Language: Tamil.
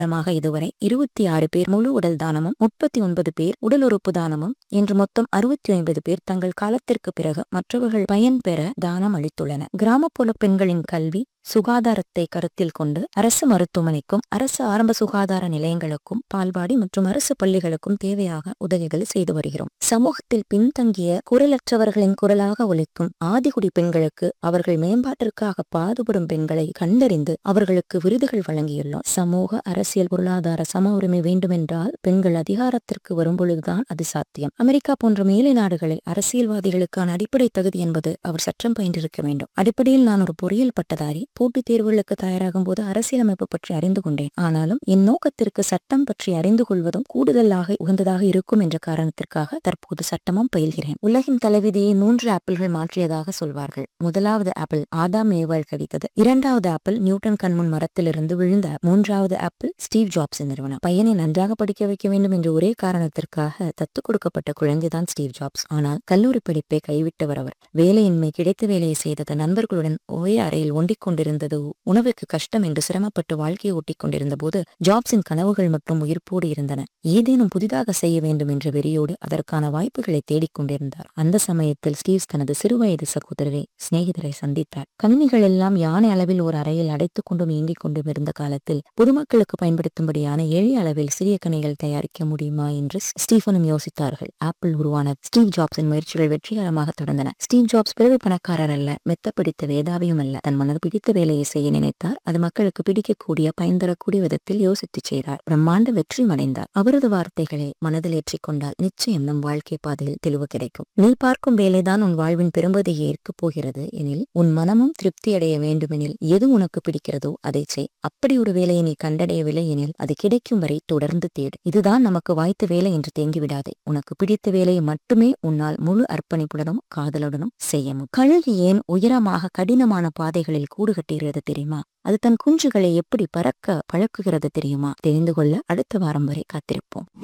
மாக இதுவரை இருபத்தி ஆறு பேர் முழு உடல் தானமும் முப்பத்தி ஒன்பது பேர் உடல் உறுப்பு தானமும் என்று மொத்தம் அறுபத்தி ஒன்பது பேர் தங்கள் காலத்திற்கு பிறகு மற்றவர்கள் பயன்பெற தானம் அளித்துள்ளனர் கிராமப்புற பெண்களின் கல்வி சுகாதாரத்தை கருத்தில் கொண்டு அரசு மருத்துவமனைக்கும் அரசு ஆரம்ப சுகாதார நிலையங்களுக்கும் பால்வாடி மற்றும் அரசு பள்ளிகளுக்கும் தேவையாக உதவிகள் செய்து வருகிறோம் சமூகத்தில் பின்தங்கிய குரலற்றவர்களின் குரலாக ஒலிக்கும் ஆதிகுடி பெண்களுக்கு அவர்கள் மேம்பாட்டிற்காக பாடுபடும் பெண்களை கண்டறிந்து அவர்களுக்கு விருதுகள் வழங்கியுள்ளோம் சமூக அரசியல் பொருளாதார சம உரிமை வேண்டுமென்றால் பெண்கள் அதிகாரத்திற்கு வரும்பொழுதுதான் அது சாத்தியம் அமெரிக்கா போன்ற மேலை நாடுகளில் அரசியல்வாதிகளுக்கான அடிப்படை தகுதி என்பது அவர் சட்டம் பயின்றிருக்க வேண்டும் அடிப்படையில் நான் ஒரு பொறியியல் பட்டதாரி போட்டித் தேர்வுகளுக்கு தயாராகும் போது அரசியலமைப்பு பற்றி அறிந்து கொண்டேன் ஆனாலும் என் நோக்கத்திற்கு சட்டம் பற்றி அறிந்து கொள்வதும் கூடுதலாக உகந்ததாக இருக்கும் என்ற காரணத்திற்காக தற்போது சட்டமும் பயில்கிறேன் உலகின் தலைவிதியை மூன்று ஆப்பிள்கள் மாற்றியதாக சொல்வார்கள் முதலாவது ஆப்பிள் ஆதாம் ஏவாள் கடித்தது இரண்டாவது ஆப்பிள் நியூட்டன் கண்முன் மரத்திலிருந்து விழுந்த மூன்றாவது ஆப்பிள் ஸ்டீவ் ஜாப்ஸ் நிறுவனம் பையனை நன்றாக படிக்க வைக்க வேண்டும் என்ற ஒரே காரணத்திற்காக தத்து கொடுக்கப்பட்ட குழந்தைதான் ஸ்டீவ் ஜாப்ஸ் ஆனால் கல்லூரி படிப்பை கைவிட்டவர் அவர் வேலையின்மை கிடைத்த வேலையை செய்த தன் நண்பர்களுடன் ஒரே அறையில் ஒண்டிக் கொண்டிருந்தது உணவுக்கு கஷ்டம் என்று சிரமப்பட்டு வாழ்க்கையை ஓட்டிக் கொண்டிருந்த போது ஜாப்ஸின் கனவுகள் மற்றும் உயிர்ப்போடு இருந்தன ஏதேனும் புதிதாக செய்ய வேண்டும் என்ற வெறியோடு அதற்கான வாய்ப்புகளை தேடிக் கொண்டிருந்தார் அந்த சமயத்தில் ஸ்டீவ்ஸ் தனது சிறுவயது சகோதரரை சிநேகிதரை சந்தித்தார் கணினிகள் எல்லாம் யானை அளவில் ஒரு அறையில் அடைத்துக் கொண்டும் இயங்கிக் கொண்டும் இருந்த காலத்தில் பொதுமக்களுக்கு பயன்படுத்தும்படியான எளிய அளவில் சிறிய கணிகள் தயாரிக்க முடியுமா என்று ஸ்டீஃபனும் யோசித்தார்கள் ஆப்பிள் உருவான ஸ்டீவ் ஜாப்ஸின் முயற்சிகள் வெற்றிகரமாக தொடர்ந்தன ஸ்டீவ் ஜாப்ஸ் பிறகு பணக்காரர் அல்ல மெத்த பிடித்த வேதாவியும் அல்ல தன் மனது பிடித்த வேலையை செய்ய நினைத்தார் அது மக்களுக்கு பிடிக்கக்கூடிய பயன் தரக்கூடிய விதத்தில் யோசித்துச் செய்தார் பிரம்மாண்ட வெற்றி அடைந்தார் அவரது வார்த்தைகளை மனதில் ஏற்றிக் கொண்டால் நிச்சயம் நம் வாழ்க்கை பாதையில் தெளிவு கிடைக்கும் நீ பார்க்கும் வேலைதான் உன் வாழ்வின் பெரும்பதியை ஏற்கப் போகிறது எனில் உன் மனமும் திருப்தி அடைய வேண்டுமெனில் எது உனக்கு பிடிக்கிறதோ அதை செய் அப்படி ஒரு வேலையை நீ கண்டடையவில்லை எனில் அது கிடைக்கும் வரை தொடர்ந்து தேடு இதுதான் நமக்கு வாய்த்த வேலை என்று தேங்கி விடாதே உனக்கு பிடித்த வேலையை மட்டுமே உன்னால் முழு அர்ப்பணிப்புடனும் காதலுடனும் செய்ய முடியும் கழுகு ஏன் உயரமாக கடினமான பாதைகளில் கூடு கட்டுகிறது தெரியுமா அது தன் குஞ்சுகளை எப்படி பறக்க பழக்குகிறது தெரியுமா தெரிந்து கொள்ள அடுத்த வாரம் வரை காத்திருப்போம்